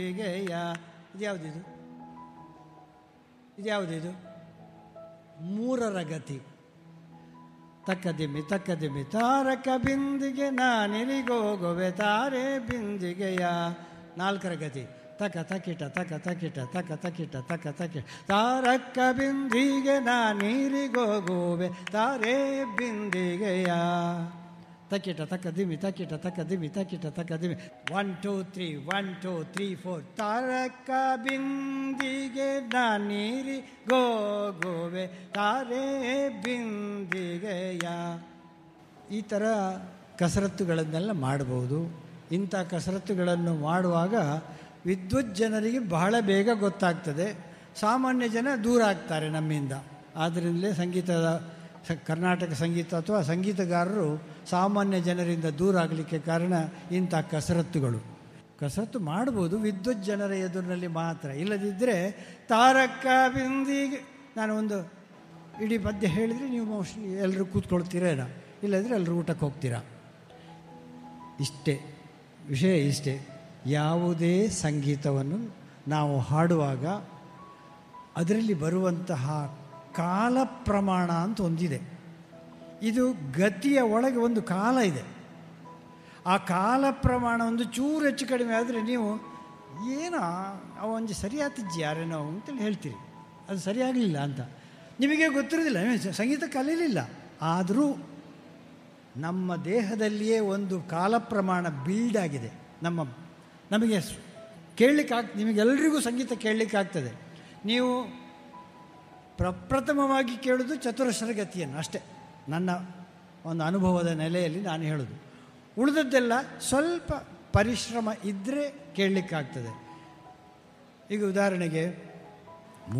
ಹೀಗೆ ಯಾ ಇದ್ಯಾವುದಿದು ಇದ್ಯಾವುದಿದು ಮೂರರ ಗತಿ ತಕ್ಕದಿಮ್ಮಿ ತಕ್ಕದಿಮ್ಮಿ ತಾರಕ ಬಿಂದಿಗೆ ನಾನಿರಿಗೋಗುವೆ ತಾರೆ ಬಿಂದಿಗೆಯ ನಾಲ್ಕರ ಗತಿ ತಕ ತಕಿಟ ತಕ ತಕಿಟ ತಕ ತಕಿಟ ತಕ ತಕಿಟ ತಾರಕ್ಕ ಬಿಂದಿಗೆ ನಾನಿರಿಗೋಗುವೆ ತಾರೆ ಬಿಂದಿಗೆಯ ತಕಿಟ ತಕ್ಕ ದಿಮಿ ತಕಿಟ ತಕ್ಕ ದಿಮಿ ತಕಿಟ ತಕ್ಕ ದಿಮಿ one two three one two three four ತಾರಕ ಬಿಂದಿಗೆ ನಾನೀರಿ ಗೋಗುವೆ ತಾರೆ ಬಿಂದಿಗೆಯ ಈ ಥರ ಕಸರತ್ತುಗಳನ್ನೆಲ್ಲ ಮಾಡಬಹುದು ಇಂಥ ಕಸರತ್ತುಗಳನ್ನು ಮಾಡುವಾಗ ವಿದ್ಯುತ್ ಜನರಿಗೆ ಬಹಳ ಬೇಗ ಗೊತ್ತಾಗ್ತದೆ ಸಾಮಾನ್ಯ ಜನ ದೂರ ಆಗ್ತಾರೆ ನಮ್ಮಿಂದ ಆದ್ದರಿಂದಲೇ ಸಂಗೀತದ ಸ- ಕರ್ನಾಟಕ ಸಂಗೀತ ಅಥವಾ ಸಂಗೀತಗಾರರು ಸಾಮಾನ್ಯ ಜನರಿಂದ ದೂರ ಆಗಲಿಕ್ಕೆ ಕಾರಣ ಇಂಥ ಕಸರತ್ತುಗಳು ಕಸರತ್ತು ಮಾಡ್ಬೋದು ವಿದ್ಯುತ್ ಜನರ ಎದುರಿನಲ್ಲಿ ಮಾತ್ರ ಇಲ್ಲದಿದ್ದರೆ ತಾರಕ ಬಿಂದಿಗೆ ನಾನು ಒಂದು ಇಡೀ ಪದ್ಯ ಹೇಳಿದರೆ ನೀವು ಮೋಸ್ಟ್ಲಿ ಎಲ್ಲರೂ ಕೂತ್ಕೊಳ್ತೀರೇನ ಇಲ್ಲದ್ರೆ ಎಲ್ಲರೂ ಊಟಕ್ಕೆ ಹೋಗ್ತೀರಾ ಇಷ್ಟೇ ವಿಷಯ ಇಷ್ಟೇ ಯಾವುದೇ ಸಂಗೀತವನ್ನು ನಾವು ಹಾಡುವಾಗ ಅದರಲ್ಲಿ ಬರುವಂತಹ ಕಾಲ ಪ್ರಮಾಣ ಅಂತ ಒಂದಿದೆ ಇದು ಗತಿಯ ಒಳಗೆ ಒಂದು ಕಾಲ ಇದೆ ಆ ಕಾಲ ಪ್ರಮಾಣ ಒಂದು ಚೂರು ಹೆಚ್ಚು ಕಡಿಮೆ ಆದರೆ ನೀವು ಏನೋ ಅವ ಒಂದು ಸರಿಯಾತಿಜ್ಜಿ ಯಾರೇನೋ ಅಂತೇಳಿ ಹೇಳ್ತೀರಿ ಅದು ಸರಿಯಾಗಲಿಲ್ಲ ಅಂತ ನಿಮಗೆ ಗೊತ್ತಿರೋದಿಲ್ಲ ನೀವು ಸ- ಸಂಗೀತ ಕಲೀಲಿಲ್ಲ ಆದರೂ ನಮ್ಮ ದೇಹದಲ್ಲಿಯೇ ಒಂದು ಕಾಲ ಪ್ರಮಾಣ ಬಿಲ್ಡ್ ಆಗಿದೆ ನಮ್ಮ ನಮಗೆ ಸ್- ಕೇಳಲಿಕ್ಕೆ ಆಗ್ ನಿಮಗೆಲ್ಲರಿಗೂ ಸಂಗೀತ ಕೇಳಲಿಕ್ಕೆ ಆಗ್ತದೆ ನೀವು ಪ್ರಪ್ರಥಮವಾಗಿ ಕೇಳೋದು ಚತುರಸ್ರ ಗತಿಯನ್ನು ಅಷ್ಟೇ ನನ್ನ ಒಂದು ಅನುಭವದ ನೆಲೆಯಲ್ಲಿ ನಾನು ಹೇಳೋದು ಉಳಿದದ್ದೆಲ್ಲ ಸ್ವಲ್ಪ ಪರಿಶ್ರಮ ಇದ್ದರೆ ಕೇಳಲಿಕ್ಕಾಗ್ತದೆ ಈಗ ಉದಾಹರಣೆಗೆ